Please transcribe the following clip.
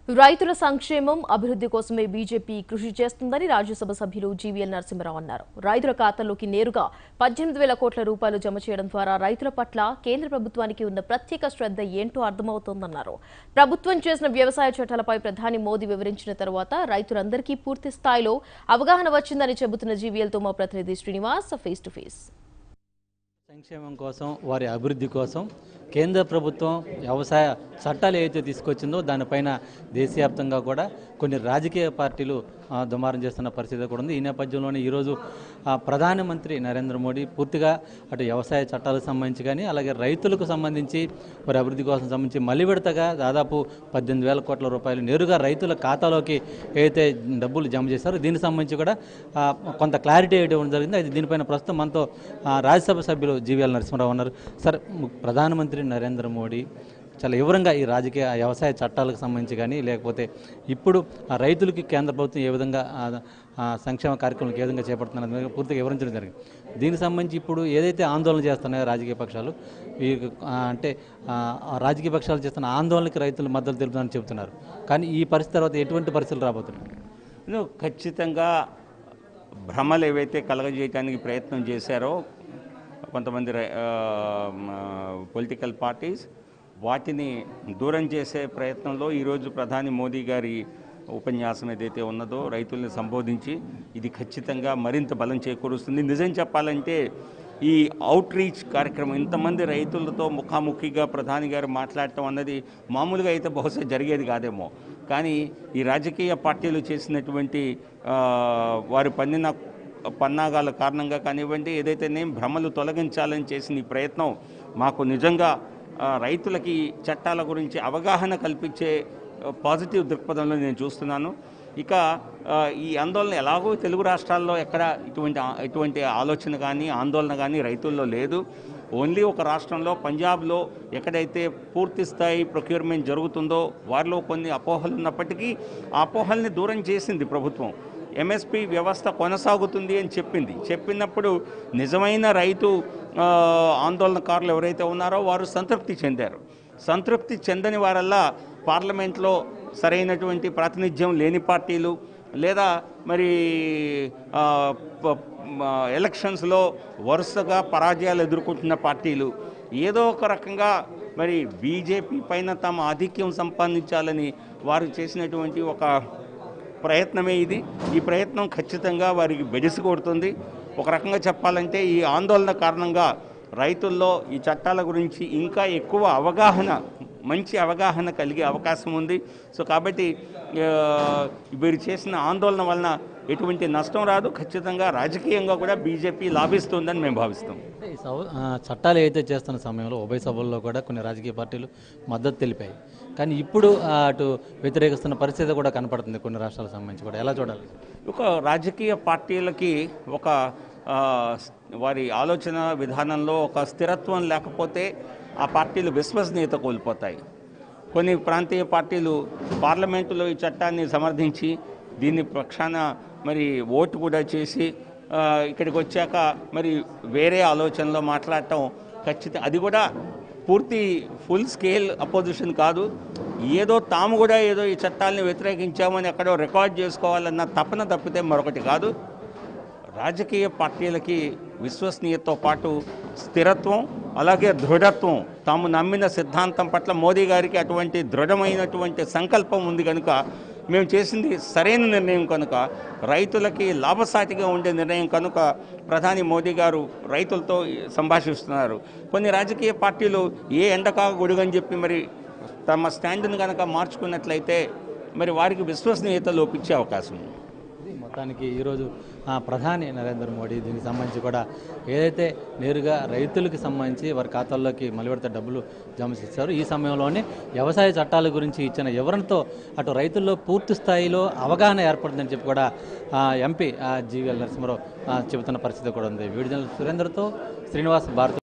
రైతుల సంక్షేమం అభివృద్ధి కోసమే బీజేపీ కృషి చేస్తుందని రాజ్యసభ సభ్యులు జీవీఎల్ నరసింహరావు అన్నారు రైతుల ఖాతాల్లోకి నేరుగా పద్దెనిమిది వేల కోట్ల రూపాయలు జమ చేయడం ద్వారా రైతుల పట్ల కేంద్ర ప్రభుత్వానికి ఉన్న ప్రత్యేక శ్రద్ధ ఏంటో అర్థమవుతోందన్నారు ప్రభుత్వం చేసిన వ్యవసాయ చట్టాలపై ప్రధాని మోదీ వివరించిన తర్వాత రైతులందరికీ పూర్తి స్థాయిలో అవగాహన వచ్చిందని చెబుతున్న జీవీఎల్తో మా ప్రతినిధి శ్రీనివాస్ ఫేస్ టు ఫేస్ సంక్షేమం కోసం వారి అభివృద్ధి కోసం కేంద్ర ప్రభుత్వం వ్యవసాయ చట్టాలు ఏవైతే తీసుకొచ్చిందో దానిపైన దేశవ్యాప్తంగా కూడా కొన్ని రాజకీయ పార్టీలు ఆ, దుమారం చేస్తున్న పరిస్థితి కూడా ఉంది ఈ నేపథ్యంలోనే ఈరోజు ఆ, ప్రధానమంత్రి నరేంద్ర మోడీ పూర్తిగా అటు వ్యవసాయ చట్టాలకు సంబంధించి కానీ అలాగే రైతులకు సంబంధించి వారి అభివృద్ధి కోసం సంబంధించి మళ్ళీ విడతగా దాదాపు పద్దెనిమిది వేల కోట్ల రూపాయలు నేరుగా రైతుల ఖాతాలోకి ఏదైతే డబ్బులు జమ చేశారో దీనికి సంబంధించి కూడా ఆ, కొంత క్లారిటీ ఇవ్వడం జరిగింది అది దీనిపైన ప్రస్తుతం మనతో ఆ, రాజ్యసభ సభ్యులు జీవీఎల్ నరసింహరావు ఉన్నారు సార్ ము- ప్రధానమంత్రి నరేంద్ర మోడీ చాలా వివరంగా ఈ రాజకీయ వ్యవసాయ చట్టాలకు సంబంధించి కానీ లేకపోతే ఇప్పుడు ఆ రైతులకి కేంద్ర ప్రభుత్వం ఏ విధంగా ఆ, ఆ, సంక్షేమ కార్యక్రమాలకు ఏ విధంగా చేపడుతున్నారు అనేది పూర్తిగా వివరించడం జరిగింది దీనికి సంబంధించి ఇప్పుడు ఏదైతే ఆందోళన చేస్తున్నాయో రాజకీయ పక్షాలు ఈ ఆ, అంటే ఆ, ఆ రాజకీయ పక్షాలు చేస్తున్న ఆందోళనకి రైతులు మద్దతు తెలుపుతారని చెబుతున్నారు కానీ ఈ పరిస్థితి తర్వాత ఎటువంటి పరిస్థితులు రాబోతున్నాయి నువ్వు ఖచ్చితంగా భ్రమలు ఏవైతే కలగజేయడానికి ప్రయత్నం చేశారో కొంతమంది పొలిటికల్ పార్టీస్ వాటిని దూరం చేసే ప్రయత్నంలో ఈరోజు ప్రధాని మోదీ గారి ఉపన్యాసం ఏదైతే ఉన్నదో రైతుల్ని సంబోధించి ఇది ఖచ్చితంగా మరింత బలం చేకూరుస్తుంది నిజం చెప్పాలంటే ఈ అవుట్ రీచ్ కార్యక్రమం ఇంతమంది రైతులతో ముఖాముఖిగా ప్రధాని గారు మాట్లాడటం అన్నది మామూలుగా అయితే బహుశా జరిగేది కాదేమో కానీ ఈ రాజకీయ పార్టీలు చేసినటువంటి ఆ, వారు పన్నిన పన్నాగాల కారణంగా కానివ్వండి ఏదైతే నేను భ్రమలు తొలగించాలని చేసిన ఈ ప్రయత్నం మాకు నిజంగా ఆ, రైతులకి ఈ చట్టాల గురించి అవగాహన కల్పించే ఆ, పాజిటివ్ దృక్పథంలో నేను చూస్తున్నాను ఇక ఆ, ఈ ఆందోళన ఎలాగో తెలుగు రాష్ట్రాల్లో ఎక్కడ ఇటువంటి ఆ- ఇటువంటి ఆలోచన కానీ ఆందోళన కానీ రైతుల్లో లేదు ఓన్లీ ఒక రాష్ట్రంలో పంజాబ్లో ఎక్కడైతే పూర్తి స్థాయి ప్రొక్యూర్మెంట్ జరుగుతుందో వారిలో కొన్ని అపోహలు ఉన్నప్పటికీ ఆ అపోహల్ని దూరం చేసింది ప్రభుత్వం ఎంఎస్పి వ్యవస్థ కొనసాగుతుంది అని చెప్పింది చెప్పినప్పుడు నిజమైన రైతు ఆ, ఆందోళనకారులు ఎవరైతే ఉన్నారో వారు సంతృప్తి చెందారు సంతృప్తి చెందని వారల్లా పార్లమెంట్లో సరైనటువంటి ప్రాతినిధ్యం లేని పార్టీలు లేదా మరి ఆ, ప- మ- ఎలక్షన్స్లో వరుసగా పరాజయాలు ఎదుర్కొంటున్న పార్టీలు ఏదో ఒక రకంగా మరి బీజేపీ పైన తమ ఆధిక్యం సంపాదించాలని వారు చేసినటువంటి ఒక ప్రయత్నమే ఇది ఈ ప్రయత్నం ఖచ్చితంగా వారికి బెడిసి కొడుతుంది ఒక రకంగా చెప్పాలంటే ఈ ఆందోళన కారణంగా రైతుల్లో ఈ చట్టాల గురించి ఇంకా ఎక్కువ అవగాహన మంచి అవగాహన కలిగే అవకాశం ఉంది సో కాబట్టి ఆ, వీరు చేసిన ఆందోళన వలన ఎటువంటి నష్టం రాదు ఖచ్చితంగా రాజకీయంగా కూడా బీజేపీ లాభిస్తుందని మేము భావిస్తాం అంటే ఈ సభ ఆ, చట్టాలు ఏదైతే చేస్తున్న సమయంలో ఉభయ సభల్లో కూడా కొన్ని రాజకీయ పార్టీలు మద్దతు తెలిపాయి కానీ ఇప్పుడు ఆ, అటు వ్యతిరేకిస్తున్న పరిస్థితి కూడా కనపడుతుంది కొన్ని రాష్ట్రాలకు సంబంధించి కూడా ఎలా చూడాలి ఒక రాజకీయ పార్టీలకి ఒక ఆ, వారి ఆలోచన విధానంలో ఒక స్థిరత్వం లేకపోతే ఆ పార్టీలు విశ్వసనీయత కోల్పోతాయి కొన్ని ప్రాంతీయ పార్టీలు పార్లమెంటులో ఈ చట్టాన్ని సమర్థించి దీని పక్షాన మరి ఓటు కూడా చేసి ఆ, ఇక్కడికి వచ్చాక మరి వేరే ఆలోచనలో మాట్లాడటం ఖచ్చితంగా అది కూడా పూర్తి ఫుల్ స్కేల్ అపోజిషన్ కాదు ఏదో తాము కూడా ఏదో ఈ చట్టాలని వ్యతిరేకించామని ఎక్కడో రికార్డ్ చేసుకోవాలన్న తపన తప్పితే మరొకటి కాదు రాజకీయ పార్టీలకి విశ్వసనీయతతో పాటు స్థిరత్వం అలాగే దృఢత్వం తాము నమ్మిన సిద్ధాంతం పట్ల మోదీ గారికి అటువంటి దృఢమైనటువంటి సంకల్పం ఉంది కనుక మేము చేసింది సరైన నిర్ణయం కనుక రైతులకి లాభసాటిగా ఉండే నిర్ణయం కనుక ప్రధాని మోదీ గారు రైతులతో సంభాషిస్తున్నారు కొన్ని రాజకీయ పార్టీలు ఏ ఎండకా గొడుగని చెప్పి మరి తమ స్టాండ్ని కనుక మార్చుకున్నట్లయితే మరి వారికి విశ్వసనీయత లోపించే అవకాశం ఉంది ఇది మొత్తానికి ఈరోజు ఆ, ప్రధాని నరేంద్ర మోడీ దీనికి సంబంధించి కూడా ఏదైతే నేరుగా రైతులకి సంబంధించి వారి ఖాతాల్లోకి మలిపెడితే డబ్బులు జమ చేశారు ఈ సమయంలోనే వ్యవసాయ చట్టాల గురించి ఇచ్చిన వివరణతో అటు రైతుల్లో పూర్తి స్థాయిలో అవగాహన ఏర్పడుతుందని చెప్పి కూడా ఆ, ఎంపీ ఆ, జీవీఎల్ నరసింహరావు ఆ, చెబుతున్న పరిస్థితి కూడా ఉంది వీడియో సురేందర్తో శ్రీనివాస్ భారత్